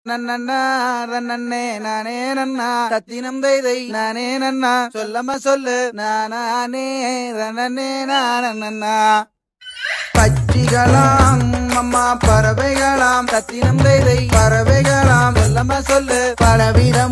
நன்னண்ணா நன்னே நானே நன்னா தத்தினம் தைதை நானே நன்னா சொல்லம சொல்லு நானே நன்னே நானண்ணா பட்சிகளாம் அம்மா பறவைகளாம் தத்தினம் தைதை பறவைகளாம் சொல்லம சொல்லு பலவிதம்